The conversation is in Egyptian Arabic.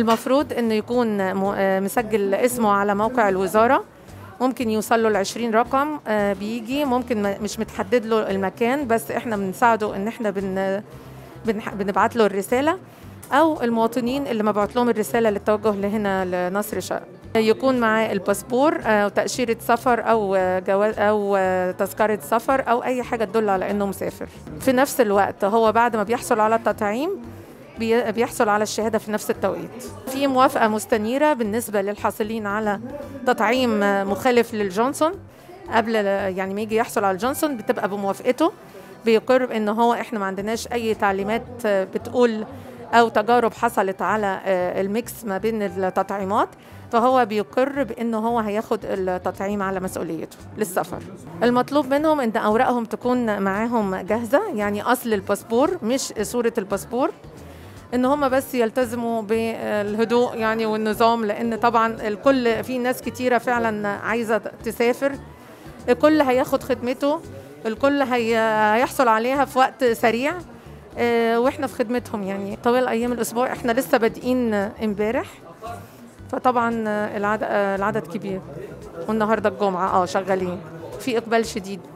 المفروض انه يكون م- آه، مسجل اسمه على موقع الوزاره ممكن يوصل له ال 20 رقم آه، بيجي ممكن ما- مش متحدد له المكان بس احنا بنساعده ان احنا بن بنح- بنبعت له الرساله او المواطنين اللي مبعوت لهم الرساله للتوجه لهنا لنصر شرق يكون معاه الباسبور آه، وتأشيرة سفر أو آه، جواز أو آه، تذكرة سفر أو أي حاجة تدل على إنه مسافر. في نفس الوقت هو بعد ما بيحصل على التطعيم بي- بيحصل على الشهادة في نفس التوقيت. في موافقة مستنيرة بالنسبة للحاصلين على تطعيم آه، مخالف للجونسون قبل يعني ما يجي يحصل على الجونسون بتبقى بموافقته بيقر بان هو احنا ما عندناش اي تعليمات آه، بتقول او تجارب حصلت على آه، الميكس ما بين التطعيمات فهو بيقر بانه هو هياخد التطعيم على مسؤوليته للسفر المطلوب منهم ان اوراقهم تكون معاهم جاهزه يعني اصل الباسبور مش صوره الباسبور ان هم بس يلتزموا بالهدوء يعني والنظام لان طبعا الكل في ناس كتيره فعلا عايزه تسافر الكل هياخد خدمته الكل هي هيحصل عليها في وقت سريع آه، واحنا في خدمتهم يعني طوال ايام الاسبوع احنا لسه بادئين امبارح فطبعا آه، العدد آه، العدد كبير والنهارده الجمعه اه شغالين في اقبال شديد